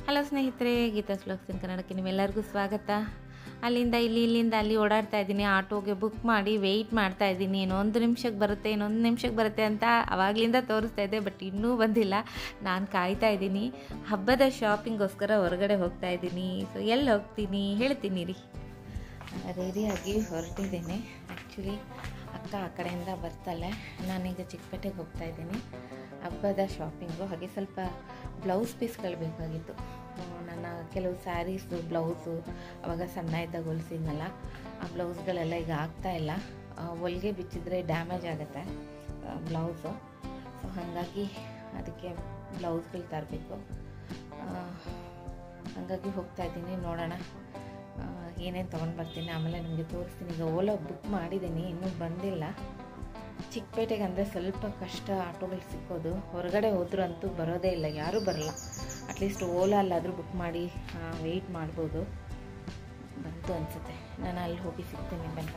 hello ಸ್ನೇಹಿತರೆ ಗೀತಾ ಸ್ಲೋಕ್ಸ್ ಇನ್ ಕನ್ನಡಕ್ಕೆ ನಿಮ್ಮೆಲ್ಲರಿಗೂ ಸ್ವಾಗತ ಅಲ್ಲಿಂದ ಇಲ್ಲಿ ಇಲ್ಲಿಂದ ಅಲ್ಲಿ ಓಡಾಡ್ತಾ ಇದ್ದೀನಿ ಆಟೋಗೆ ಬುಕ್ ಮಾಡಿ ವೆಯ್ಟ್ ಮಾಡ್ತಾ ಇದ್ದೀನಿ ಇನ್ನೊಂದು ನಿಮಿಷಕ್ಕೆ ಬರುತ್ತೆ ಇನ್ನೊಂದು ನಿಮಿಷಕ್ಕೆ ಬರುತ್ತೆ ಅಂತ ಅವಾಗಲಿಂದ ತೋರಿಸ್ತಾ ಇದೆ ಬಟ್ ಇನ್ನೂ ಬಂದಿಲ್ಲ ನಾನು ಕಾಯ್ತಾ ಇದ್ದೀನಿ ಹಬ್ಬದ ಶಾಪಿಂಗೋಸ್ಕರ ಹೊರಗಡೆ ಹೋಗ್ತಾ ಇದ್ದೀನಿ ಸೊ ಎಲ್ಲಿ ಹೋಗ್ತೀನಿ ಹೇಳ್ತೀನಿ ರೀ ರೆಡಿಯಾಗಿ ಹೊರಟಿದ್ದೀನಿ ಆ್ಯಕ್ಚುಲಿ ಅಕ್ಕ ಆ ಕಡೆಯಿಂದ ಬರ್ತಾಳೆ ನಾನೀಗ ಚಿಕ್ಕಪೇಟೆಗೆ ಹೋಗ್ತಾ ಇದ್ದೀನಿ ಹಬ್ಬದ ಶಾಪಿಂಗು ಹಾಗೆ ಸ್ವಲ್ಪ ಬ್ಲೌಸ್ ಪೀಸ್ಗಳು ಬೇಕಾಗಿತ್ತು ಆ, ನನ್ನ ಕೆಲವು ಸ್ಯಾರೀಸು ಬ್ಲೌಸು ಅವಾಗ ಸಣ್ಣ ಇದ್ದಾಗ ಹೊಲಿಸಿದ್ನಲ್ಲ ಆ ಬ್ಲೌಸ್ಗಳೆಲ್ಲ ಈಗ ಆಗ್ತಾ ಇಲ್ಲ ಆ, ಹೊಲಿಗೆ ಬಿಚ್ಚಿದ್ರೆ ಡ್ಯಾಮೇಜ್ ಆಗುತ್ತೆ ಬ್ಲೌಸು ಸೊ ಹಾಗಾಗಿ ಅದಕ್ಕೆ ಬ್ಲೌಸ್ಗಳು ತರಬೇಕು ಹಾಗಾಗಿ ಹೋಗ್ತಾ ಇದ್ದೀನಿ ನೋಡೋಣ ಏನೇನು ತೊಗೊಂಡು ಬರ್ತೀನಿ ಆಮೇಲೆ ನಿಮಗೆ ತೋರಿಸ್ತೀನಿ ಈಗ ಓಲೋ ಬುಕ್ ಮಾಡಿದ್ದೀನಿ ಇನ್ನೂ ಬಂದಿಲ್ಲ ಚಿಕ್ಕಪೇಟೆಗೆ ಅಂದರೆ ಸ್ವಲ್ಪ ಕಷ್ಟ ಆಟೋಗಳು ಸಿಕ್ಕೋದು ಹೊರಗಡೆ ಹೋದ್ರೂ ಅಂತೂ ಬರೋದೇ ಇಲ್ಲ ಯಾರೂ ಬರಲ್ಲ ಅಟ್ಲೀಸ್ಟ್ ಓಲಾ ಅಲ್ಲಾದರೂ ಬುಕ್ ಮಾಡಿ ವೆಯ್ಟ್ ಮಾಡ್ಬೋದು ಬಂತು ಅನಿಸುತ್ತೆ ನಾನು ಅಲ್ಲಿ ಹೋಗಿ ಸಿಗ್ತೀನಿ ಬನ್ನಿ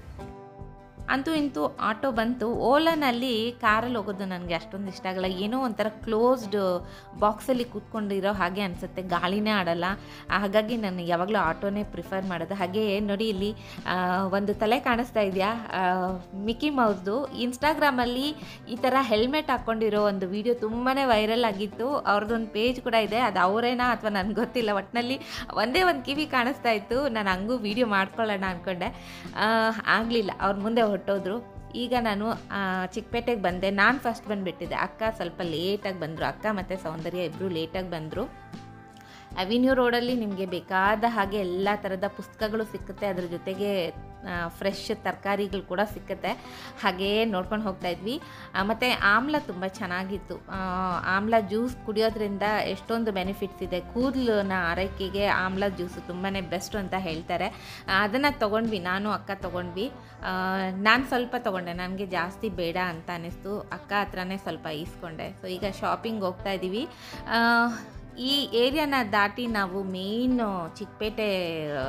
ಅಂತೂ ಇಂತೂ ಆಟೋ ಬಂತು ಓಲಾನಲ್ಲಿ ಕಾರಲ್ಲಿ ಹೋಗೋದು ನನಗೆ ಅಷ್ಟೊಂದು ಇಷ್ಟ ಆಗಲ್ಲ ಏನೋ ಒಂಥರ ಕ್ಲೋಸ್ಡ್ ಬಾಕ್ಸಲ್ಲಿ ಕೂತ್ಕೊಂಡಿರೋ ಹಾಗೆ ಅನಿಸುತ್ತೆ ಗಾಳಿನೇ ಆಡಲ್ಲ ಹಾಗಾಗಿ ನಾನು ಯಾವಾಗಲೂ ಆಟೋನೇ ಪ್ರಿಫರ್ ಮಾಡೋದು ಹಾಗೆ ನೋಡಿ ಇಲ್ಲಿ ಆ, ಒಂದು ತಲೆ ಕಾಣಿಸ್ತಾ ಇದೆಯಾ ಮಿಕ್ಕಿ ಮೌಸ್ದು ಇನ್ಸ್ಟಾಗ್ರಾಮಲ್ಲಿ ಈ ಥರ ಹೆಲ್ಮೆಟ್ ಹಾಕ್ಕೊಂಡಿರೋ ಒಂದು ವಿಡಿಯೋ ತುಂಬಾ ವೈರಲ್ ಆಗಿತ್ತು ಅವ್ರದ್ದೊಂದು ಪೇಜ್ ಕೂಡ ಇದೆ ಅದು ಅವರೇನಾ ಅಥವಾ ನನಗೆ ಗೊತ್ತಿಲ್ಲ ಒಟ್ಟಿನಲ್ಲಿ ಒಂದೇ ಒಂದು ಕಿವಿ ಕಾಣಿಸ್ತಾ ಇತ್ತು ನಾನು ಹಂಗೂ ವಿಡಿಯೋ ಮಾಡ್ಕೊಳ್ಳೋಣ ಅಂದ್ಕೊಂಡೆ ಆಗಲಿಲ್ಲ ಅವ್ರ ಮುಂದೆ ಹೊರಟೋದ್ರು ಈಗ ನಾನು ಆ, ಚಿಕ್ಕಪೇಟೆಗೆ ಬಂದೆ ನಾನು ಫಸ್ಟ್ ಬಂದುಬಿಟ್ಟಿದ್ದೆ ಅಕ್ಕ ಸ್ವಲ್ಪ ಲೇಟಾಗಿ ಬಂದರು ಅಕ್ಕ ಮತ್ತು ಸೌಂದರ್ಯ ಇಬ್ಬರು ಲೇಟಾಗಿ ಬಂದರು ಅವಿನ್ಯೂ ರೋಡಲ್ಲಿ ನಿಮಗೆ ಬೇಕಾದ ಹಾಗೆ ಎಲ್ಲ ಥರದ ಪುಸ್ತಕಗಳು ಸಿಕ್ಕುತ್ತೆ ಅದ್ರ ಜೊತೆಗೆ ಫ್ರೆಶ್ ತರಕಾರಿಗಳು ಕೂಡ ಸಿಕ್ಕುತ್ತೆ ಹಾಗೇ ನೋಡ್ಕೊಂಡು ಹೋಗ್ತಾ ಇದ್ವಿ ಆ, ಮತ್ತು ಆಮ್ಲ ತುಂಬ ಚೆನ್ನಾಗಿತ್ತು ಆ, ಆಮ್ಲ ಜ್ಯೂಸ್ ಕುಡಿಯೋದ್ರಿಂದ ಎಷ್ಟೊಂದು ಬೆನಿಫಿಟ್ಸ್ ಇದೆ ಕೂದಲಿನ ಆರೈಕೆಗೆ ಆಮ್ಲ ಜ್ಯೂಸು ತುಂಬಾ ಬೆಸ್ಟ್ ಅಂತ ಹೇಳ್ತಾರೆ ಅದನ್ನು ತೊಗೊಂಡ್ವಿ ನಾನು ಅಕ್ಕ ತೊಗೊಂಡ್ವಿ ನಾನು ಸ್ವಲ್ಪ ತೊಗೊಂಡೆ ನನಗೆ ಜಾಸ್ತಿ ಬೇಡ ಅಂತ ಅನ್ನಿಸ್ತು ಅಕ್ಕ ಹತ್ರನೇ ಸ್ವಲ್ಪ ಈಸ್ಕೊಂಡೆ ಸೊ ಈಗ ಶಾಪಿಂಗ್ ಹೋಗ್ತಾ ಇದ್ದೀವಿ ಆ, ಈ ಏರಿಯಾನ ದಾಟಿ ನಾವು ಮೇಯ್ನ್ ಚಿಕ್ಕಪೇಟೆ ಆ,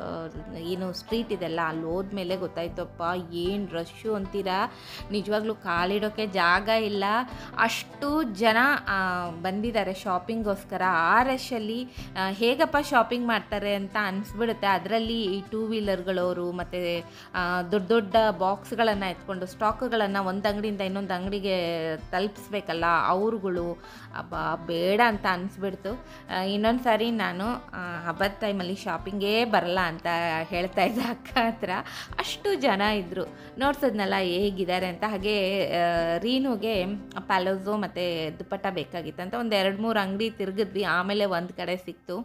ಏನು ಸ್ಟ್ರೀಟ್ ಇದೆಲ್ಲ ಅಲ್ಲಿ ಹೋದ್ಮೇಲೆ ಗೊತ್ತಾಯ್ತಪ್ಪ ಏನು ರಶ್ಶು ಅಂತೀರಾ ನಿಜವಾಗ್ಲೂ ಕಾಲಿಡೋಕ್ಕೆ ಜಾಗ ಇಲ್ಲ ಅಷ್ಟು ಜನ ಆ, ಬಂದಿದ್ದಾರೆ ಶಾಪಿಂಗೋಸ್ಕರ ಆ ರಶಲ್ಲಿ ಆ, ಹೇಗಪ್ಪ ಶಾಪಿಂಗ್ ಮಾಡ್ತಾರೆ ಅಂತ ಅನಿಸ್ಬಿಡುತ್ತೆ ಅದರಲ್ಲಿ ಈ ಟೂ ವೀಲರ್ಗಳವರು ಮತ್ತು ದೊಡ್ಡ ದೊಡ್ಡ ಬಾಕ್ಸ್ಗಳನ್ನು ಎತ್ಕೊಂಡು ಸ್ಟಾಕ್ಗಳನ್ನು ಒಂದು ಅಂಗಡಿಯಿಂದ ಇನ್ನೊಂದು ಅಂಗಡಿಗೆ ತಲುಪಿಸ್ಬೇಕಲ್ಲ ಅವ್ರುಗಳು ಅಬ್ಬಾ ಬೇಡ ಅಂತ ಅನಿಸ್ಬಿಡ್ತು ಇನ್ನೊಂದು ಸಾರಿ ನಾನು ಆ, ಹಬ್ಬದ ಟೈಮಲ್ಲಿ ಶಾಪಿಂಗೇ ಬರಲ್ಲ ಅಂತ ಹೇಳ್ತಾ ಇದ್ದೆ ಅಕ್ಕ ಹತ್ರ ಅಷ್ಟು ಜನ ಇದ್ದರು ನೋಡ್ಸದ್ನಲ್ಲ ಹೇಗಿದ್ದಾರೆ ಅಂತ ಹಾಗೆ ಆ, ರೀನುಗೆ ಪ್ಯಾಲೋಸು ಮತ್ತು ದುಪ್ಪಟ್ಟ ಬೇಕಾಗಿತ್ತು ಅಂತ ಒಂದು ಎರಡು ಮೂರು ಅಂಗಡಿ ತಿರುಗಿದ್ವಿ ಆಮೇಲೆ ಒಂದು ಕಡೆ ಸಿಕ್ತು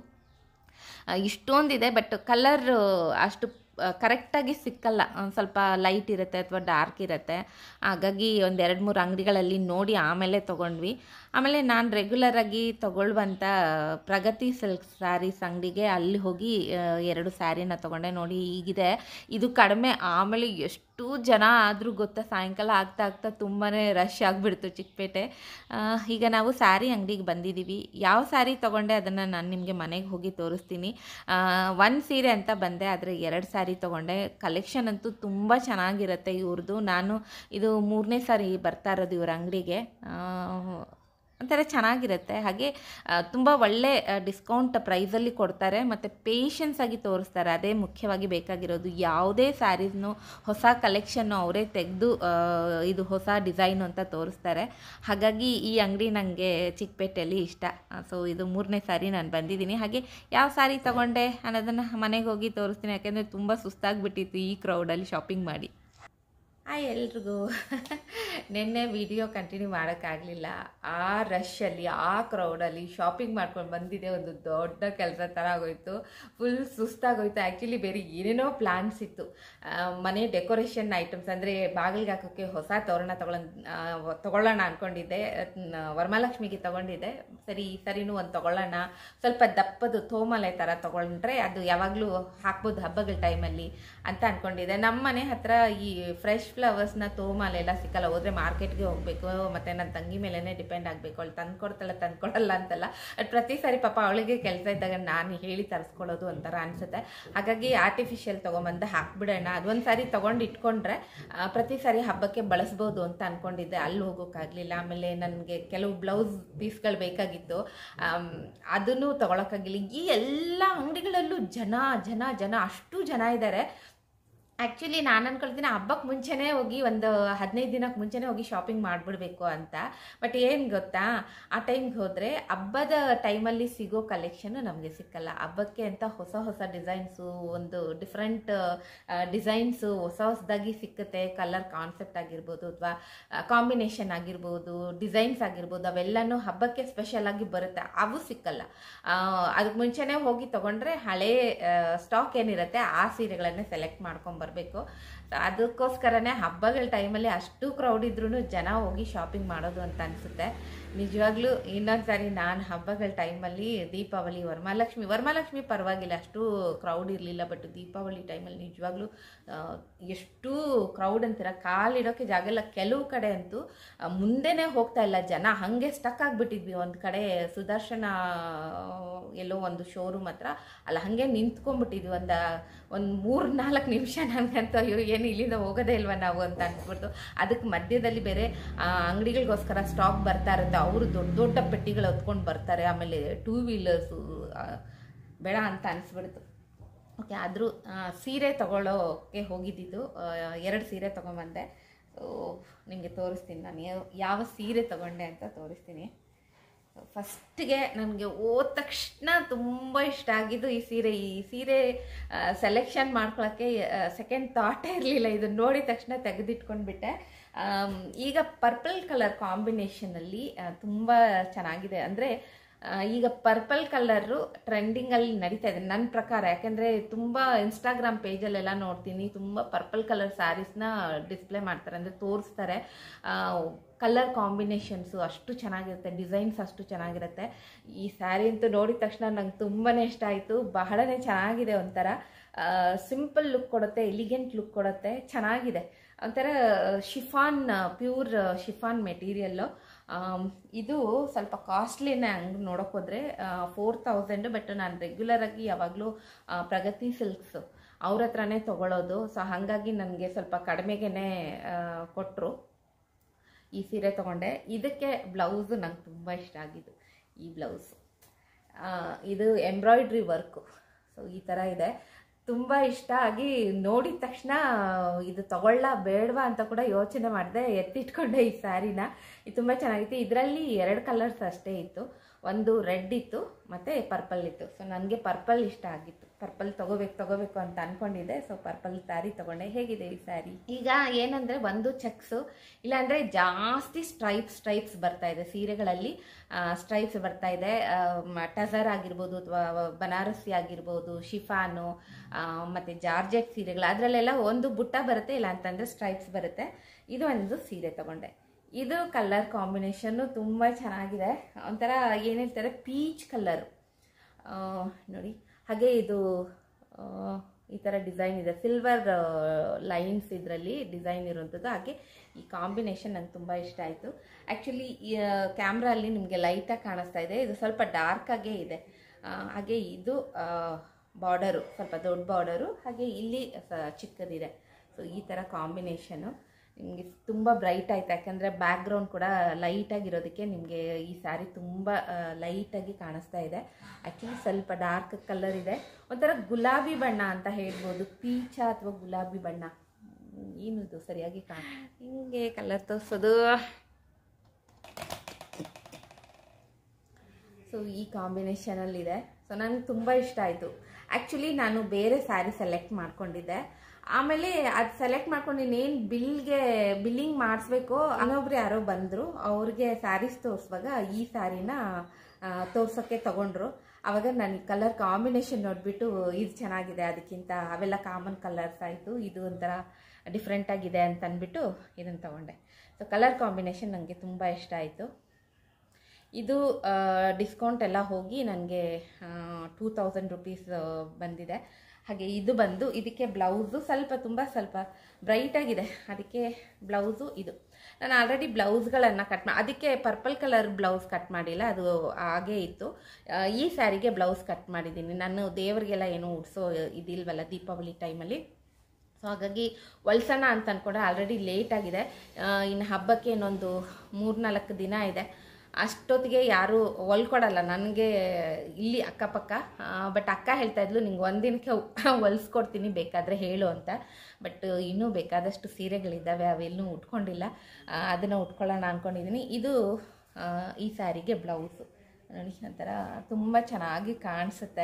ಆ, ಇಷ್ಟೊಂದಿದೆ ಬಟ್ ಕಲರ್ ಅಷ್ಟು ಕರೆಕ್ಟಾಗಿ ಸಿಕ್ಕಲ್ಲ ಒಂದು ಸ್ವಲ್ಪ ಲೈಟ್ ಇರುತ್ತೆ ಅಥವಾ ಡಾರ್ಕ್ ಇರುತ್ತೆ ಹಾಗಾಗಿ ಒಂದು ಎರಡು ಮೂರು ಅಂಗಡಿಗಳಲ್ಲಿ ನೋಡಿ ಆಮೇಲೆ ತೊಗೊಂಡ್ವಿ ಆಮೇಲೆ ನಾನು ರೆಗ್ಯುಲರಾಗಿ ತೊಗೊಳ್ಳುವಂಥ ಪ್ರಗತಿ ಸಿಲ್ಕ್ ಸ್ಯಾರೀಸ್ ಅಂಗಡಿಗೆ ಅಲ್ಲಿ ಹೋಗಿ ಆ, ಎರಡು ಸ್ಯಾರಿನ ತೊಗೊಂಡೆ ನೋಡಿ ಈಗಿದೆ ಇದು ಕಡಿಮೆ ಆಮೇಲೆ ಎಷ್ಟು ಜನ ಆದರೂ ಗೊತ್ತಾ ಸಾಯಂಕಾಲ ಆಗ್ತಾ ಆಗ್ತಾ ತುಂಬಾ ರಶ್ ಆಗಿಬಿಡ್ತು ಚಿಕ್ಕಪೇಟೆ ಆ, ಈಗ ನಾವು ಸ್ಯಾರಿ ಅಂಗಡಿಗೆ ಬಂದಿದ್ದೀವಿ ಯಾವ ಸ್ಯಾರಿ ತೊಗೊಂಡೆ ಅದನ್ನು ನಾನು ನಿಮಗೆ ಮನೆಗೆ ಹೋಗಿ ತೋರಿಸ್ತೀನಿ ಒಂದು ಸೀರೆ ಅಂತ ಬಂದೆ ಆದರೆ ಎರಡು ಸ್ಯಾರಿ ತೊಗೊಂಡೆ ಕಲೆಕ್ಷನ್ ಅಂತೂ ತುಂಬ ಚೆನ್ನಾಗಿರುತ್ತೆ ಇವ್ರದ್ದು ನಾನು ಇದು ಮೂರನೇ ಸಾರಿ ಬರ್ತಾ ಇರೋದು ಇವ್ರ ಅಂಗಡಿಗೆ ಒಂಥರ ಚೆನ್ನಾಗಿರುತ್ತೆ ಹಾಗೆ ತುಂಬ ಒಳ್ಳೆ ಡಿಸ್ಕೌಂಟ್ ಪ್ರೈಸಲ್ಲಿ ಕೊಡ್ತಾರೆ ಮತ್ತು ಪೇಷನ್ಸ್ ಆಗಿ ತೋರಿಸ್ತಾರೆ ಅದೇ ಮುಖ್ಯವಾಗಿ ಬೇಕಾಗಿರೋದು ಯಾವುದೇ ಸ್ಯಾರೀಸ್ನು ಹೊಸ ಕಲೆಕ್ಷನ್ನು ಅವರೇ ತೆಗೆದು ಇದು ಹೊಸ ಡಿಸೈನು ಅಂತ ತೋರಿಸ್ತಾರೆ ಹಾಗಾಗಿ ಈ ಅಂಗಡಿ ನನಗೆ ಚಿಕ್ಕಪೇಟೆಯಲ್ಲಿ ಇಷ್ಟ ಸೊ ಇದು ಮೂರನೇ ಸಾರಿ ನಾನು ಬಂದಿದ್ದೀನಿ ಹಾಗೆ ಯಾವ ಸಾರಿ ತೊಗೊಂಡೆ ಅನ್ನೋದನ್ನು ಮನೆಗೆ ಹೋಗಿ ತೋರಿಸ್ತೀನಿ ಯಾಕೆಂದರೆ ತುಂಬ ಸುಸ್ತಾಗಿಬಿಟ್ಟಿತ್ತು ಈ ಕ್ರೌಡಲ್ಲಿ ಶಾಪಿಂಗ್ ಮಾಡಿ ಹಾಯ್ ಎಲ್ರಿಗೂ ನಿನ್ನೆ ವಿಡಿಯೋ ಕಂಟಿನ್ಯೂ ಮಾಡೋಕ್ಕಾಗಲಿಲ್ಲ ಆ ರಶಲ್ಲಿ ಆ ಕ್ರೌಡಲ್ಲಿ ಶಾಪಿಂಗ್ ಮಾಡ್ಕೊಂಡು ಬಂದಿದೆ ಒಂದು ದೊಡ್ಡ ಕೆಲಸ ಥರ ಆಗೋಯ್ತು ಫುಲ್ ಸುಸ್ತಾಗೋಯ್ತು ಆ್ಯಕ್ಚುಲಿ ಬೇರೆ ಏನೇನೋ ಪ್ಲ್ಯಾನ್ಸ್ ಇತ್ತು ಆ, ಮನೆ ಡೆಕೋರೇಷನ್ ಐಟಮ್ಸ್ ಅಂದರೆ ಬಾಗಿಲಿಗೆ ಹಾಕೋಕ್ಕೆ ಹೊಸ ತೋರಣ ತಗೊಳ ತಗೊಳ್ಳೋಣ ಅಂದ್ಕೊಂಡಿದ್ದೆ ಅದ್ನ ವರಮಹಾಲಕ್ಷ್ಮಿಗೆ ತಗೊಂಡಿದ್ದೆ ಸರಿ ಈ ಸರಿನೂ ಒಂದು ತಗೊಳ್ಳೋಣ ಸ್ವಲ್ಪ ದಪ್ಪದು ತೋಮಲೆ ಥರ ತಗೊಂಡ್ರೆ ಅದು ಯಾವಾಗಲೂ ಹಾಕ್ಬೋದು ಹಬ್ಬಗಳ ಟೈಮಲ್ಲಿ ಅಂತ ಅಂದ್ಕೊಂಡಿದ್ದೆ ನಮ್ಮ ಮನೆ ಹತ್ರ ಈ ಫ್ರೆಶ್ ಫ್ಲವರ್ಸ್ನ ತೋಮಾಲೆಲ್ಲ ಸಿಕ್ಕಲ್ಲ ಹೋದ್ರೆ ಮಾರ್ಕೆಟ್ಗೆ ಹೋಗಬೇಕು ಮತ್ತು ನನ್ನ ತಂಗಿ ಮೇಲೇ ಡಿಪೆಂಡ್ ಆಗಬೇಕು ಅವಳು ತಂದು ಕೊಡ್ತಾಳೆ ತಂದ್ಕೊಡಲ್ಲ ಅಂತಲ್ಲ ಅದು ಪ್ರತಿ ಸಾರಿ ಪಾಪ ಅವಳಿಗೆ ಕೆಲಸ ಇದ್ದಾಗ ನಾನು ಹೇಳಿ ತರಿಸ್ಕೊಳ್ಳೋದು ಒಂಥರ ಅನಿಸುತ್ತೆ ಹಾಗಾಗಿ ಆರ್ಟಿಫಿಷಿಯಲ್ ತೊಗೊಂಬಂದು ಹಾಕ್ಬಿಡೋಣ ಅದೊಂದು ಸಾರಿ ತೊಗೊಂಡು ಇಟ್ಕೊಂಡ್ರೆ ಆ, ಪ್ರತಿ ಸಾರಿ ಹಬ್ಬಕ್ಕೆ ಬಳಸ್ಬೋದು ಅಂತ ಅಂದ್ಕೊಂಡಿದ್ದೆ ಅಲ್ಲಿ ಹೋಗೋಕ್ಕಾಗಲಿಲ್ಲ ಆಮೇಲೆ ನನಗೆ ಕೆಲವು ಬ್ಲೌಸ್ ಪೀಸ್ಗಳು ಬೇಕಾಗಿತ್ತು ಆಮ್, ಅದನ್ನು ತೊಗೊಳಕ್ಕಾಗಿಲ್ಲ ಈ ಎಲ್ಲ ಅಂಗಡಿಗಳಲ್ಲೂ ಜನ ಜನ ಜನ ಅಷ್ಟು ಜನ ಇದ್ದಾರೆ ಆ್ಯಕ್ಚುಲಿ ನಾನು ಅನ್ಕೊಳ್ತೀನಿ ಹಬ್ಬಕ್ಕೆ ಮುಂಚೆನೇ ಹೋಗಿ ಒಂದು ಹದಿನೈದು ದಿನಕ್ಕೆ ಮುಂಚೆನೇ ಹೋಗಿ ಶಾಪಿಂಗ್ ಮಾಡಿಬಿಡ್ಬೇಕು ಅಂತ ಬಟ್ ಏನು ಗೊತ್ತಾ ಆ ಟೈಮ್ಗೆ ಹೋದರೆ ಹಬ್ಬದ ಟೈಮಲ್ಲಿ ಸಿಗೋ ಕಲೆಕ್ಷನ್ ನಮಗೆ ಸಿಕ್ಕಲ್ಲ ಹಬ್ಬಕ್ಕೆ ಅಂತ ಹೊಸ ಹೊಸ ಡಿಸೈನ್ಸು ಒಂದು ಡಿಫ್ರೆಂಟ್ ಡಿಸೈನ್ಸು ಹೊಸ ಹೊಸದಾಗಿ ಸಿಕ್ಕುತ್ತೆ ಕಲರ್ ಕಾನ್ಸೆಪ್ಟ್ ಆಗಿರ್ಬೋದು ಅಥವಾ ಕಾಂಬಿನೇಷನ್ ಆಗಿರ್ಬೋದು ಡಿಸೈನ್ಸ್ ಆಗಿರ್ಬೋದು ಅವೆಲ್ಲನೂ ಹಬ್ಬಕ್ಕೆ ಸ್ಪೆಷಲ್ ಆಗಿ ಬರುತ್ತೆ ಅವು ಸಿಕ್ಕಲ್ಲ ಅದಕ್ಕೆ ಮುಂಚೆನೇ ಹೋಗಿ ತಗೊಂಡ್ರೆ ಹಳೇ ಸ್ಟಾಕ್ ಏನಿರುತ್ತೆ ಆ ಸೀರೆಗಳನ್ನೇ ಸೆಲೆಕ್ಟ್ ಮಾಡ್ಕೊಂಬರ್ಬೇಕು ಅದಕ್ಕೋಸ್ಕರನೇ ಹಬ್ಬಗಳ ಟೈಮಲ್ಲಿ ಅಷ್ಟು ಕ್ರೌಡ್ ಇದ್ರೂ ಜನ ಹೋಗಿ ಶಾಪಿಂಗ್ ಮಾಡೋದು ಅಂತ ಅನಿಸುತ್ತೆ ನಿಜವಾಗ್ಲೂ ಇನ್ನೊಂದ್ಸರಿ ನಾನು ಹಬ್ಬಗಳ ಟೈಮಲ್ಲಿ ದೀಪಾವಳಿ ವರಮಹಾಲಕ್ಷ್ಮಿ ವರಮಹಾಲಕ್ಷ್ಮಿ ಪರವಾಗಿಲ್ಲ ಅಷ್ಟು ಕ್ರೌಡ್ ಇರಲಿಲ್ಲ ಬಟ್ ದೀಪಾವಳಿ ಟೈಮಲ್ಲಿ ನಿಜವಾಗ್ಲೂ ಆ, ಎಷ್ಟು ಕ್ರೌಡ್ ಅಂತೀರ ಕಾಲಿಡೋಕ್ಕೆ ಜಾಗ ಇಲ್ಲ ಕೆಲವು ಕಡೆ ಅಂತೂ ಆ, ಮುಂದೆನೇ ಹೋಗ್ತಾ ಇಲ್ಲ ಜನ ಹಾಗೆ ಸ್ಟಕ್ ಆಗಿಬಿಟ್ಟಿದ್ವಿ ಒಂದು ಕಡೆ ಸುದರ್ಶನ ಎಲ್ಲೋ ಒಂದು ಶೋರೂಮ್ ಹತ್ರ ಅಲ್ಲ ಹಾಗೆ ನಿಂತ್ಕೊಂಡ್ಬಿಟ್ಟಿದ್ವಿ ಒಂದು ಒಂದು ಮೂರು ನಾಲ್ಕು ನಿಮಿಷ ನನಗಂತೂ ಅಯ್ಯೋ ಏನು ಇಲ್ಲಿಂದ ಹೋಗೋದೇ ಇಲ್ವಾ ನಾವು ಅಂತ ಅನ್ಸ್ಬಿಡ್ತು ಅದಕ್ಕೆ ಮಧ್ಯದಲ್ಲಿ ಬೇರೆ ಆ, ಅಂಗಡಿಗಳಿಗೋಸ್ಕರ ಸ್ಟಾಕ್ ಬರ್ತಾ ಇರುತ್ತೆ ಅವರು ದೊಡ್ಡ ದೊಡ್ಡ ಪೆಟ್ಟಿಗಳು ಹೊತ್ಕೊಂಡು ಬರ್ತಾರೆ ಆಮೇಲೆ ಟೂ ವೀಲರ್ಸು ಬೇಡ ಅಂತ ಅನಿಸ್ಬಿಡ್ತು ಓಕೆ ಆದರೂ ಸೀರೆ ತಗೊಳ್ಳೋಕ್ಕೆ ಹೋಗಿದ್ದಿದ್ದು ಎರಡು ಸೀರೆ ತೊಗೊಂಬಂದೆ ಸೊ ನಿಮಗೆ ತೋರಿಸ್ತೀನಿ ನಾನು ಯಾವ ಯಾವ ಸೀರೆ ತಗೊಂಡೆ ಅಂತ ತೋರಿಸ್ತೀನಿ ಫಸ್ಟ್ಗೆ ನನಗೆ ಹೋದ ತಕ್ಷಣ ತುಂಬ ಇಷ್ಟ ಆಗಿದ್ದು ಈ ಸೀರೆ ಈ ಸೀರೆ ಸೆಲೆಕ್ಷನ್ ಮಾಡ್ಕೊಳ್ಳೋಕ್ಕೆ ಸೆಕೆಂಡ್ ಥಾಟೇ ಇರಲಿಲ್ಲ ಇದನ್ನ ನೋಡಿದ ತಕ್ಷಣ ತೆಗೆದಿಟ್ಕೊಂಡ್ಬಿಟ್ಟೆ ಆಮ್, ಈಗ ಪರ್ಪಲ್ ಕಲರ್ ಕಾಂಬಿನೇಷನಲ್ಲಿ ತುಂಬ ಚೆನ್ನಾಗಿದೆ ಅಂದರೆ ಈಗ ಪರ್ಪಲ್ ಕಲರು ಟ್ರೆಂಡಿಂಗಲ್ಲಿ ನಡೀತಾ ಇದೆ ನನ್ನ ಪ್ರಕಾರ ಯಾಕೆಂದರೆ ತುಂಬ ಇನ್ಸ್ಟಾಗ್ರಾಮ್ ಪೇಜಲ್ಲೆಲ್ಲ ನೋಡ್ತೀನಿ ತುಂಬ ಪರ್ಪಲ್ ಕಲರ್ ಸ್ಯಾರೀಸ್ನ ಡಿಸ್ಪ್ಲೇ ಮಾಡ್ತಾರೆ ಅಂದರೆ ತೋರಿಸ್ತಾರೆ ಕಲರ್ ಕಾಂಬಿನೇಷನ್ಸು ಅಷ್ಟು ಚೆನ್ನಾಗಿರುತ್ತೆ ಡಿಸೈನ್ಸ್ ಅಷ್ಟು ಚೆನ್ನಾಗಿರುತ್ತೆ ಈ ಸ್ಯಾರಿ ಅಂತೂ ನೋಡಿದ ತಕ್ಷಣ ನಂಗೆ ತುಂಬಾ ಇಷ್ಟ ಆಯಿತು ಬಹಳನೇ ಚೆನ್ನಾಗಿದೆ ಒಂಥರ ಸಿಂಪಲ್ ಲುಕ್ ಕೊಡುತ್ತೆ ಎಲಿಗೆಂಟ್ ಲುಕ್ ಕೊಡುತ್ತೆ ಚೆನ್ನಾಗಿದೆ ಒಂಥರ ಶಿಫಾನ್ ಪ್ಯೂರ್ ಶಿಫಾನ್ ಮೆಟೀರಿಯಲ್ಲು ಇದು ಸ್ವಲ್ಪ ಕಾಸ್ಟ್ಲಿನೇ ಹಂಗೆ ನೋಡೋಕೆ ಹೋದರೆ ಫೋರ್ ತೌಸಂಡು ಬಟ್ ನಾನು ರೆಗ್ಯುಲರಾಗಿ ಯಾವಾಗಲೂ ಪ್ರಗತಿ ಸಿಲ್ಕ್ಸ್ ಅವ್ರ ಹತ್ರನೇ ತೊಗೊಳೋದು ಸೊ ಹಾಗಾಗಿ ನನಗೆ ಸ್ವಲ್ಪ ಕಡಿಮೆಗೇ ಕೊಟ್ಟರು ಈ ಸೀರೆ ತೊಗೊಂಡೆ ಇದಕ್ಕೆ ಬ್ಲೌಸು ನಂಗೆ ತುಂಬ ಇಷ್ಟ ಆಗಿದ್ದು ಈ ಬ್ಲೌಸು ಇದು ಎಂಬ್ರಾಯ್ಡ್ರಿ ವರ್ಕು ಸೊ ಈ ಥರ ಇದೆ ತುಂಬ ಇಷ್ಟ ಆಗಿ ನೋಡಿದ ತಕ್ಷಣ ಇದು ತಗೊಳ್ಳ ಬೇಡವಾ ಅಂತ ಕೂಡ ಯೋಚನೆ ಮಾಡಿದೆ ಎತ್ತಿಟ್ಕೊಂಡೆ ಈ ಸ್ಯಾರಿನ ಇದು ತುಂಬ ಚೆನ್ನಾಗಿತ್ತು ಇದರಲ್ಲಿ ಎರಡು ಕಲರ್ಸ್ ಅಷ್ಟೇ ಇತ್ತು ಒಂದು ರೆಡ್ ಇತ್ತು ಮತ್ತು ಪರ್ಪಲ್ ಇತ್ತು ಸೊ ನನಗೆ ಪರ್ಪಲ್ ಇಷ್ಟ ಆಗಿತ್ತು ಪರ್ಪಲ್ ತಗೋಬೇಕು ತಗೋಬೇಕು ಅಂತ ಅನ್ಕೊಂಡಿದ್ದೆ ಸೊ ಪರ್ಪಲ್ ಸ್ಯಾರಿ ತಗೊಂಡೆ ಹೇಗಿದೆ ಈ ಸ್ಯಾರಿ ಈಗ ಏನಂದರೆ ಒಂದು ಚೆಕ್ಸು ಇಲ್ಲಾಂದರೆ ಜಾಸ್ತಿ ಸ್ಟ್ರೈಪ್ಸ್ ಸ್ಟ್ರೈಪ್ಸ್ ಬರ್ತಾ ಇದೆ ಸೀರೆಗಳಲ್ಲಿ ಸ್ಟ್ರೈಪ್ಸ್ ಬರ್ತಾ ಇದೆ ಟಸರ್ ಆಗಿರ್ಬೋದು ಅಥವಾ ಬನಾರಸಿ ಆಗಿರ್ಬೋದು ಶಿಫಾನು ಮತ್ತು ಜಾರ್ಜೆಟ್ ಸೀರೆಗಳು ಅದರಲ್ಲೆಲ್ಲ ಒಂದು ಬುಟ್ಟ ಬರುತ್ತೆ ಇಲ್ಲ ಅಂತಂದರೆ ಸ್ಟ್ರೈಪ್ಸ್ ಬರುತ್ತೆ ಇದು ಒಂದು ಸೀರೆ ತಗೊಂಡೆ ಇದು ಕಲರ್ ಕಾಂಬಿನೇಷನ್ನು ತುಂಬ ಚೆನ್ನಾಗಿದೆ ಒಂಥರ ಏನು ಹೇಳ್ತಾರೆ ಪೀಚ್ ಕಲರು ನೋಡಿ ಹಾಗೆ ಇದು ಆ, ಈ ಥರ ಡಿಸೈನ್ ಇದೆ ಸಿಲ್ವರ್ ಲೈನ್ಸ್ ಇದರಲ್ಲಿ ಡಿಸೈನ್ ಇರುವಂಥದ್ದು ಹಾಗೆ ಈ ಕಾಂಬಿನೇಷನ್ ನಂಗೆ ತುಂಬ ಇಷ್ಟ ಆಯಿತು ಆ್ಯಕ್ಚುಲಿ ಕ್ಯಾಮ್ರಲ್ಲಿ ನಿಮಗೆ ಲೈಟಾಗಿ ಕಾಣಿಸ್ತಾ ಇದೆ ಇದು ಸ್ವಲ್ಪ ಡಾರ್ಕಾಗೇ ಇದೆ ಆ, ಹಾಗೆ ಇದು ಬಾರ್ಡರು ಸ್ವಲ್ಪ ದೊಡ್ಡ ಬಾರ್ಡರು ಹಾಗೆ ಇಲ್ಲಿ ಸ- ಚಿಕ್ಕದಿದೆ ಸೊ ಈ ಥರ ಕಾಂಬಿನೇಷನು ನಿಮಗೆ ತುಂಬ ಬ್ರೈಟ್ ಆಯ್ತು ಯಾಕಂದರೆ ಬ್ಯಾಕ್ಗ್ರೌಂಡ್ ಕೂಡ ಲೈಟಾಗಿರೋದಕ್ಕೆ ನಿಮಗೆ ಈ ಸ್ಯಾರಿ ತುಂಬ ಲೈಟಾಗಿ ಕಾಣಿಸ್ತಾ ಇದೆ ಆ್ಯಕ್ಚುಲಿ ಸ್ವಲ್ಪ ಡಾರ್ಕ್ ಕಲರ್ ಇದೆ ಒಂಥರ ಗುಲಾಬಿ ಬಣ್ಣ ಅಂತ ಹೇಳ್ಬೋದು ಪೀಚ ಅಥವಾ ಗುಲಾಬಿ ಬಣ್ಣ ಹ್ಮ್, ಏನಿದು ಸರಿಯಾಗಿ ಕಾಣ ಹಿಂಗೆ ಕಲರ್ ತೋರಿಸೋದು ಸೊ ಈ ಕಾಂಬಿನೇಷನಲ್ಲಿದೆ ಸೊ ನನಗೆ ತುಂಬ ಇಷ್ಟ ಆಯಿತು ಆ್ಯಕ್ಚುಲಿ ನಾನು ಬೇರೆ ಸ್ಯಾರಿ ಸೆಲೆಕ್ಟ್ ಮಾಡ್ಕೊಂಡಿದ್ದೆ ಆಮೇಲೆ ಅದು ಸೆಲೆಕ್ಟ್ ಮಾಡ್ಕೊಂಡು ಇನ್ನೇನು ಬಿಲ್ಗೆ ಬಿಲ್ಲಿಂಗ್ ಮಾಡಿಸ್ಬೇಕು ಇನ್ನೊಬ್ರು ಯಾರೋ ಬಂದರು ಅವ್ರಿಗೆ ಸ್ಯಾರೀಸ್ ತೋರಿಸುವಾಗ ಈ ಸ್ಯಾರಿನ ತೋರ್ಸೋಕ್ಕೆ ತಗೊಂಡ್ರು ಆವಾಗ ನಾನು ಕಲರ್ ಕಾಂಬಿನೇಷನ್ ನೋಡಿಬಿಟ್ಟು ಇದು ಚೆನ್ನಾಗಿದೆ ಅದಕ್ಕಿಂತ ಅವೆಲ್ಲ ಕಾಮನ್ ಕಲರ್ಸ್ ಆಯಿತು ಇದು ಒಂಥರ ಡಿಫ್ರೆಂಟ್ ಆಗಿದೆ ಅಂತ ಅಂದ್ಬಿಟ್ಟು ಇದನ್ನು ತಗೊಂಡೆ ಸೊ ಕಲರ್ ಕಾಂಬಿನೇಷನ್ ನನಗೆ ತುಂಬ ಇಷ್ಟ ಆಯಿತು ಇದು ಡಿಸ್ಕೌಂಟ್ ಎಲ್ಲ ಹೋಗಿ ನನಗೆ ಟೂ ತೌಸಂಡ್ ರುಪೀಸ್ ಬಂದಿದೆ ಹಾಗೆ ಇದು ಬಂದು ಇದಕ್ಕೆ ಬ್ಲೌಸು ಸ್ವಲ್ಪ ತುಂಬ ಸ್ವಲ್ಪ ಬ್ರೈಟಾಗಿದೆ ಅದಕ್ಕೆ ಬ್ಲೌಸು ಇದು ನಾನು ಆಲ್ರೆಡಿ ಬ್ಲೌಸ್ಗಳನ್ನು ಕಟ್ ಮಾಡಿ ಅದಕ್ಕೆ ಪರ್ಪಲ್ ಕಲರ್ ಬ್ಲೌಸ್ ಕಟ್ ಮಾಡಿಲ್ಲ ಅದು ಹಾಗೇ ಇತ್ತು ಆ, ಈ ಸ್ಯಾರಿಗೆ ಬ್ಲೌಸ್ ಕಟ್ ಮಾಡಿದ್ದೀನಿ ನಾನು ದೇವರಿಗೆಲ್ಲ ಏನೂ ಉಡ್ಸೋ ಇದಿಲ್ವಲ್ಲ ದೀಪಾವಳಿ ಟೈಮಲ್ಲಿ ಸೊ ಹಾಗಾಗಿ ಹೊಲ್ಸೋಣ ಅಂತ ಅಂದ್ಕೊಂಡೆ ಆಲ್ರೆಡಿ ಲೇಟ್ ಆಗಿದೆ ಆ, ಇನ್ನು ಹಬ್ಬಕ್ಕೆ ಇನ್ನೊಂದು ಮೂರ್ನಾಲ್ಕು ದಿನ ಇದೆ ಅಷ್ಟೊತ್ತಿಗೆ ಯಾರು ಹೊಲ್ಕೊಡಲ್ಲ ನನಗೆ ಇಲ್ಲಿ ಅಕ್ಕಪಕ್ಕ ಬಟ್ ಅಕ್ಕ ಹೇಳ್ತಾ ಇದ್ಲು ನಿಂಗೆ ಒಂದಿನಕ್ಕೆ ಹೊಲ್ಸ್ಕೊಡ್ತೀನಿ ಬೇಕಾದರೆ ಹೇಳು ಅಂತ ಬಟ್ ಇನ್ನೂ ಬೇಕಾದಷ್ಟು ಸೀರೆಗಳಿದ್ದಾವೆ ಅವೆಲ್ಲೂ ಉಟ್ಕೊಂಡಿಲ್ಲ ಅದನ್ನು ಉಟ್ಕೊಳ್ಳೋಣ ಅಂದ್ಕೊಂಡಿದ್ದೀನಿ ಇದು ಆ, ಈ ಸ್ಯಾರಿಗೆ ಬ್ಲೌಸು ನೋಡಿ ಒಂಥರ ತುಂಬ ಚೆನ್ನಾಗಿ ಕಾಣಿಸುತ್ತೆ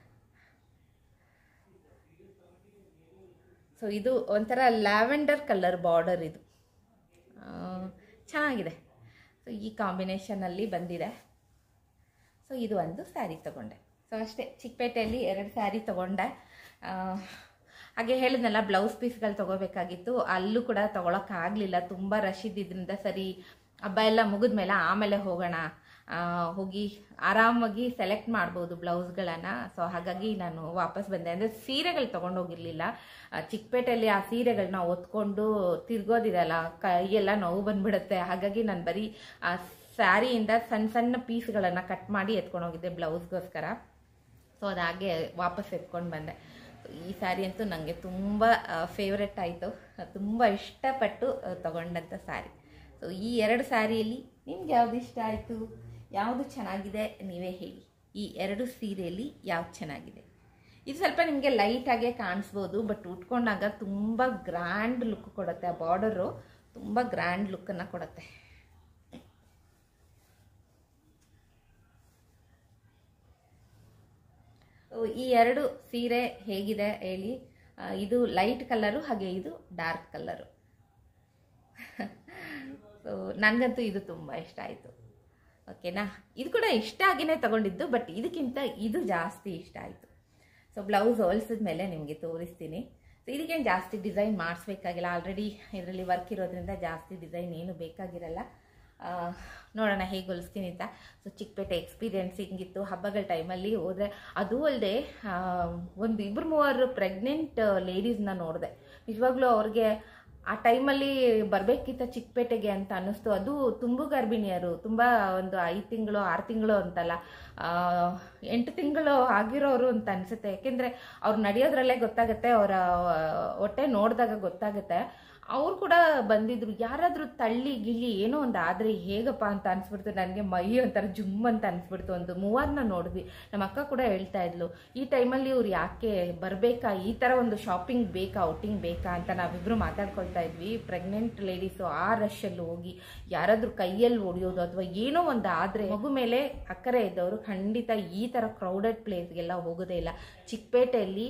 ಸೊ ಇದು ಒಂಥರ ಲ್ಯಾವೆಂಡರ್ ಕಲರ್ ಬಾರ್ಡರ್ ಇದು ಆ, ಚೆನ್ನಾಗಿದೆ ಸೊ ಈ ಕಾಂಬಿನೇಷನಲ್ಲಿ ಬಂದಿದೆ ಸೊ ಇದು ಒಂದು ಸ್ಯಾರಿ ತೊಗೊಂಡೆ ಸೊ ಅಷ್ಟೇ ಚಿಕ್ಕಪೇಟೆಯಲ್ಲಿ ಎರಡು ಸ್ಯಾರಿ ತೊಗೊಂಡೆ ಆ, ಹಾಗೆ ಹೇಳಿದ್ನಲ್ಲ ಬ್ಲೌಸ್ ಪೀಸ್ಗಳು ತೊಗೋಬೇಕಾಗಿತ್ತು ಅಲ್ಲೂ ಕೂಡ ತೊಗೊಳಕ್ಕಾಗಲಿಲ್ಲ ತುಂಬ ರಶ್ ಇದ್ದಿದ್ದರಿಂದ ಸರಿ ಹಬ್ಬ ಎಲ್ಲ ಮುಗಿದ್ಮೇಲೆ ಆಮೇಲೆ ಹೋಗೋಣ ಆ, ಹೋಗಿ ಆರಾಮಾಗಿ ಸೆಲೆಕ್ಟ್ ಮಾಡ್ಬೋದು ಬ್ಲೌಸ್ಗಳನ್ನು ಸೊ ಹಾಗಾಗಿ ನಾನು ವಾಪಸ್ ಬಂದೆ ಅಂದರೆ ಸೀರೆಗಳು ತೊಗೊಂಡೋಗಿರಲಿಲ್ಲ ಚಿಕ್ಕಪೇಟೆಯಲ್ಲಿ ಆ ಸೀರೆಗಳನ್ನ ಒತ್ಕೊಂಡು ತಿರ್ಗೋದಿದೆಲ್ಲ ಕೈಯೆಲ್ಲ ನೋವು ಬಂದ್ಬಿಡುತ್ತೆ ಹಾಗಾಗಿ ನಾನು ಬರೀ ಆ ಸ್ಯಾರಿಯಿಂದ ಸಣ್ಣ ಸಣ್ಣ ಪೀಸ್ಗಳನ್ನು ಕಟ್ ಮಾಡಿ ಎತ್ಕೊಂಡು ಹೋಗಿದ್ದೆ ಬ್ಲೌಸ್ಗೋಸ್ಕರ ಸೊ ಅದು ಹಾಗೆ ವಾಪಸ್ ಎತ್ಕೊಂಡು ಬಂದೆ ಈ ಸ್ಯಾರಿ ಅಂತೂ ನನಗೆ ತುಂಬ ಫೇವ್ರೆಟ್ ಆಯಿತು ತುಂಬ ಇಷ್ಟಪಟ್ಟು ಆ, ತಗೊಂಡಂಥ ಸ್ಯಾರಿ ಸೊ ಈ ಎರಡು ಸ್ಯಾರಿಯಲ್ಲಿ ನಿಮ್ಗೆ ಯಾವ್ದು ಇಷ್ಟ ಆಯಿತು ಯಾವುದು ಚೆನ್ನಾಗಿದೆ ನೀವೇ ಹೇಳಿ ಈ ಎರಡು ಸೀರೆಯಲ್ಲಿ ಯಾವ್ದು ಚೆನ್ನಾಗಿದೆ ಇದು ಸ್ವಲ್ಪ ನಿಮಗೆ ಲೈಟಾಗೆ ಕಾಣಿಸ್ಬೋದು ಬಟ್ ಉಟ್ಕೊಂಡಾಗ ತುಂಬ ಗ್ರ್ಯಾಂಡ್ ಲುಕ್ ಕೊಡುತ್ತೆ ಆ ಬಾರ್ಡರು ತುಂಬ ಗ್ರ್ಯಾಂಡ್ ಲುಕ್ಕನ್ನು ಕೊಡುತ್ತೆ ಈ ಎರಡು ಸೀರೆ ಹೇಗಿದೆ ಹೇಳಿ ಆ, ಇದು ಲೈಟ್ ಕಲರು ಹಾಗೆ ಇದು ಡಾರ್ಕ್ ಕಲರು ಸೊ ನನಗಂತೂ ಇದು ತುಂಬ ಇಷ್ಟ ಆಯಿತು ಓಕೆನಾ ಇದು ಕೂಡ ಇಷ್ಟ ಆಗಿನೇ ತಗೊಂಡಿದ್ದು ಬಟ್ ಇದಕ್ಕಿಂತ ಇದು ಜಾಸ್ತಿ ಇಷ್ಟ ಆಯಿತು ಸೊ ಬ್ಲೌಸ್ ಹೊಲ್ಸಿದ ಮೇಲೆ ನಿಮಗೆ ತೋರಿಸ್ತೀನಿ ಸೊ ಇದಕ್ಕೇನು ಜಾಸ್ತಿ ಡಿಸೈನ್ ಮಾಡಿಸ್ಬೇಕಾಗಿಲ್ಲ ಆಲ್ರೆಡಿ ಇದರಲ್ಲಿ ವರ್ಕ್ ಇರೋದ್ರಿಂದ ಜಾಸ್ತಿ ಡಿಸೈನ್ ಏನು ಬೇಕಾಗಿರಲ್ಲ ಆ, ನೋಡೋಣ ಹೇಗೆ ಹೊಲಿಸ್ತೀನಿ ಅಂತ ಸೊ ಚಿಕ್ಕಪೇಟೆ ಎಕ್ಸ್ಪೀರಿಯೆನ್ಸ್ ಹಿಂಗಿತ್ತು ಹಬ್ಬಗಳ ಟೈಮಲ್ಲಿ ಹೋದರೆ ಅದೂ ಅಲ್ಲದೆ ಒಂದು ಇಬ್ಬರು ಮೂವರು ಪ್ರೆಗ್ನೆಂಟ್ ಲೇಡೀಸ್ನ ನೋಡಿದೆ ನಿಜವಾಗ್ಲೂ ಅವ್ರಿಗೆ ಆ ಟೈಮಲ್ಲಿ ಬರಬೇಕಿತ್ತ ಚಿಕ್ಕಪೇಟೆಗೆ ಅಂತ ಅನ್ನಿಸ್ತು ಅದು ತುಂಬು ಗರ್ಭಿಣಿಯರು ತುಂಬ ಒಂದು ಐದು ತಿಂಗಳು ಆರು ತಿಂಗಳು ಅಂತಲ್ಲ ಆ, ಎಂಟು ತಿಂಗಳು ಆಗಿರೋರು ಅಂತ ಅನಿಸುತ್ತೆ ಯಾಕೆಂದರೆ ಅವ್ರು ನಡೆಯೋದ್ರಲ್ಲೇ ಗೊತ್ತಾಗುತ್ತೆ ಅವರ ಹೊಟ್ಟೆ ನೋಡಿದಾಗ ಗೊತ್ತಾಗುತ್ತೆ ಅವ್ರು ಕೂಡ ಬಂದಿದ್ರು ಯಾರಾದರೂ ತಳ್ಳಿ ಗಿಳ್ಳಿ ಏನೋ ಒಂದು ಆದರೆ ಹೇಗಪ್ಪ ಅಂತ ಅನ್ಸ್ಬಿಡ್ತು ನನಗೆ ಮೈ ಒಂಥರ ಜುಮ್ ಅಂತ ಅನ್ಸ್ಬಿಡ್ತು ಒಂದು ಮೂವರನ್ನ ನೋಡಿದ್ವಿ ನಮ್ಮ ಅಕ್ಕ ಕೂಡ ಹೇಳ್ತಾ ಇದ್ಲು ಈ ಟೈಮಲ್ಲಿ ಇವ್ರು ಯಾಕೆ ಬರಬೇಕಾ ಈ ಥರ ಒಂದು ಶಾಪಿಂಗ್ ಬೇಕಾ ಔಟಿಂಗ್ ಬೇಕಾ ಅಂತ ನಾವಿಬ್ರು ಮಾತಾಡ್ಕೊಳ್ತಾ ಇದ್ವಿ ಪ್ರೆಗ್ನೆಂಟ್ ಲೇಡೀಸು ಆ ರಶಲ್ಲಿ ಹೋಗಿ ಯಾರಾದ್ರೂ ಕೈಯಲ್ಲಿ ಹೊಡೆಯೋದು ಅಥವಾ ಏನೋ ಒಂದು ಆದರೆ ಮಗು ಮೇಲೆ ಅಕ್ಕರೆ ಇದ್ದವರು ಖಂಡಿತ ಈ ಥರ ಕ್ರೌಡೆಡ್ ಪ್ಲೇಸ್ಗೆಲ್ಲ ಹೋಗೋದೇ ಇಲ್ಲ ಚಿಕ್ಕಪೇಟೆಯಲ್ಲಿ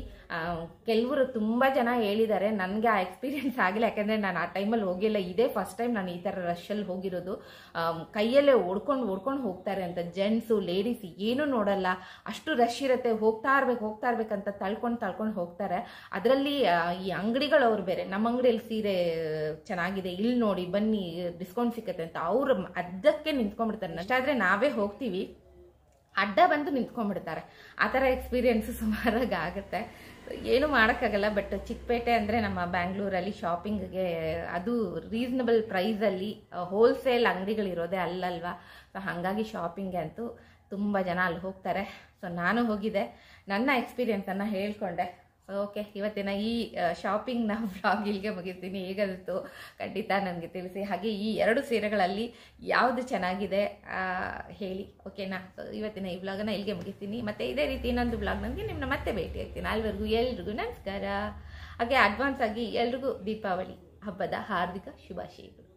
ಕೆಲವರು ತುಂಬ ಜನ ಹೇಳಿದ್ದಾರೆ ನನಗೆ ಆ ಎಕ್ಸ್ಪೀರಿಯನ್ಸ್ ಆಗಿಲ್ಲ ಯಾಕಂದರೆ ನಾನು ಆ ಟೈಮಲ್ಲಿ ಹೋಗಿಲ್ಲ ಇದೇ ಫಸ್ಟ್ ಟೈಮ್ ನಾನು ಈ ಥರ ರಶಲ್ಲಿ ಹೋಗಿರೋದು ಆಮ್, ಕೈಯಲ್ಲೇ ಓಡ್ಕೊಂಡು ಓಡ್ಕೊಂಡು ಹೋಗ್ತಾರೆ ಅಂತ ಜೆಂಟ್ಸು ಲೇಡೀಸ್ ಏನೂ ನೋಡಲ್ಲ ಅಷ್ಟು ರಶ್ ಇರುತ್ತೆ ಹೋಗ್ತಾ ಇರ್ಬೇಕು ಹೋಗ್ತಾ ಇರ್ಬೇಕಂತ ತಳ್ಕೊಂಡು ತಳ್ಕೊಂಡು ಹೋಗ್ತಾರೆ ಅದರಲ್ಲಿ ಈ ಅಂಗಡಿಗಳವ್ರು ಬೇರೆ ನಮ್ಮ ಅಂಗಡಿಯಲ್ಲಿ ಸೀರೆ ಚೆನ್ನಾಗಿದೆ ಇಲ್ಲಿ ನೋಡಿ ಬನ್ನಿ ಡಿಸ್ಕೌಂಟ್ ಸಿಕ್ಕತ್ತೆ ಅಂತ ಅವ್ರು ಅದಕ್ಕೆ ನಿಂತ್ಕೊಂಡ್ಬಿಡ್ತಾರೆ ಅಷ್ಟಾದರೆ ನಾವೇ ಹೋಗ್ತೀವಿ ಅಡ್ಡ ಬಂದು ನಿಂತ್ಕೊಂಡ್ಬಿಡ್ತಾರೆ ಆ ಥರ ಎಕ್ಸ್ಪೀರಿಯನ್ಸ್ ಸುಮಾರಾಗಿ ಆಗುತ್ತೆ ಏನು ಮಾಡೋಕ್ಕಾಗಲ್ಲ ಬಟ್ ಚಿಕ್ಕಪೇಟೆ ಅಂದರೆ ನಮ್ಮ ಬ್ಯಾಂಗ್ಳೂರಲ್ಲಿ ಶಾಪಿಂಗ್ಗೆ ಅದು ರೀಸನಬಲ್ ಪ್ರೈಸಲ್ಲಿ ಹೋಲ್ಸೇಲ್ ಅಂಗಡಿಗಳಿರೋದೇ ಅಲ್ಲಲ್ವಾ ಸೊ ಹಾಗಾಗಿ ಶಾಪಿಂಗ್ಗೆ ಅಂತೂ ತುಂಬ ಜನ ಅಲ್ಲಿ ಹೋಗ್ತಾರೆ ಸೊ ನಾನು ಹೋಗಿದ್ದೆ ನನ್ನ ಎಕ್ಸ್ಪೀರಿಯನ್ಸನ್ನು ಹೇಳ್ಕೊಂಡೆ ಓಕೆ ಇವತ್ತಿನ ಈ ಶಾಪಿಂಗ್ನ ವ್ಲಾಗ್ ಇಲ್ಲಿಗೆ ಮುಗಿಸ್ತೀನಿ ಹೇಗಲ್ತು ಖಂಡಿತ ನನಗೆ ತಿಳಿಸಿ ಹಾಗೆ ಈ ಎರಡು ಸೀರೆಗಳಲ್ಲಿ ಯಾವುದು ಚೆನ್ನಾಗಿದೆ ಆ, ಹೇಳಿ ಓಕೆನಾ ಸೊ ಇವತ್ತಿನ ಈ ವ್ಲಾಗನ್ನ ಇಲ್ಲಿಗೆ ಮುಗಿಸ್ತೀನಿ ಮತ್ತೆ ಇದೇ ರೀತಿ ಇನ್ನೊಂದು ವ್ಲಾಗ್ ನನಗೆ ನಿಮ್ಮನ್ನ ಮತ್ತೆ ಭೇಟಿ ಆಗ್ತೀನಿ ಅಲ್ಲಿವರೆಗೂ ಎಲ್ರಿಗೂ ನಮಸ್ಕಾರ ಹಾಗೆ ಅಡ್ವಾನ್ಸ್ ಆಗಿ ಎಲ್ರಿಗೂ ದೀಪಾವಳಿ ಹಬ್ಬದ ಹಾರ್ದಿಕ ಶುಭಾಶಯಗಳು